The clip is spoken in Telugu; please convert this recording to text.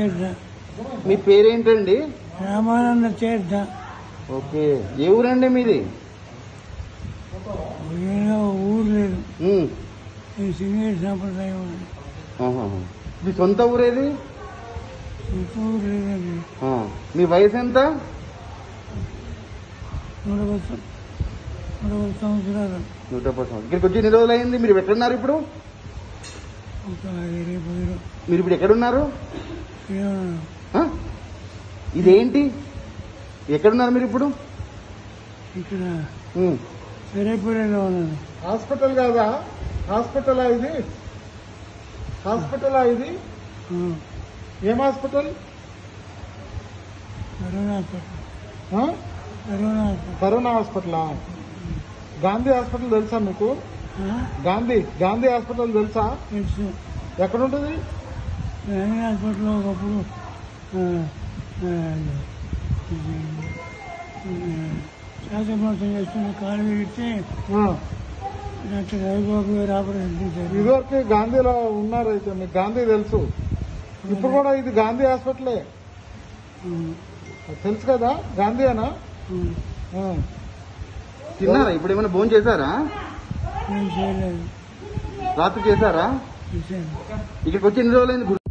తీర్థ మీ పేరేంటండి రామానంద తీర్థ ఓకే ఏ ఊరండి మీది ఏదో ఊరు లేదు ఉమ్. ఈ సింగేట్ సాంప్రదాయం ఉంది ఆహాహా. మీ సొంత ఊరేది ఇంకో ఊరు లేదండి ఆ. మీ వయసు ఎంత నూట పది నూట పది సంవత్సరాలు నూట పది సంవత్సరాలు. ఇక్కడికి వచ్చి ఎన్ని రోజులు అయింది మీరు ఎక్కడున్నారు ఇప్పుడు ఒక రేపు ఇరు- మీరు ఇప్పుడు ఎక్కడున్నారు ఏమన్నా ఆ? ఇదేంటి ఎక్కడున్నారు మీరు ఇప్పుడు ఇక్కడ ఉమ్. సరేపూరిలో ఉన్నాను హాస్పిటల్ కాదా హాస్పిటల్ ఇది హాస్పిటల్ ఇది ఆ, ఏం హాస్పిటల్ కరోనా హాస్పిటల్ ఆ? కరోనా హాస్పిటల్ కరోనా హాస్పిటలా గాంధీ హాస్పిటల్ తెలుసా మీకు ఆ, గాంధీ గాంధీ హాస్పిటల్ తెలుసా తెలుసు ఎక్కడ ఉంటుంది గాంధీ హాస్పిటల్లో ఒకప్పుడు ఆ, ఆ, ఇది, ఆ, శ్వాసకోశం చేస్తున్న కాలు విడితే ఆ. డాక్టర్ రవిబాబు గారు ఆపరేషన్ చేశారు ఇదివరకు గాంధీలో ఉన్నారైతే మీకు గాంధీ తెలుసు ఇప్పుడు కూడా ఇది గాంధీ హాస్పిటలే ఉమ్, తెలుసు కదా గాంధీనా ఉమ్, ఆ. తిన్నారా ఇప్పుడు ఏమైనా భోజనం చేశారా నేను చేయలేదు రాత్రి చేశారా చేశాను ఇక్కడికి వచ్చి ఎన్ని రోజులైంది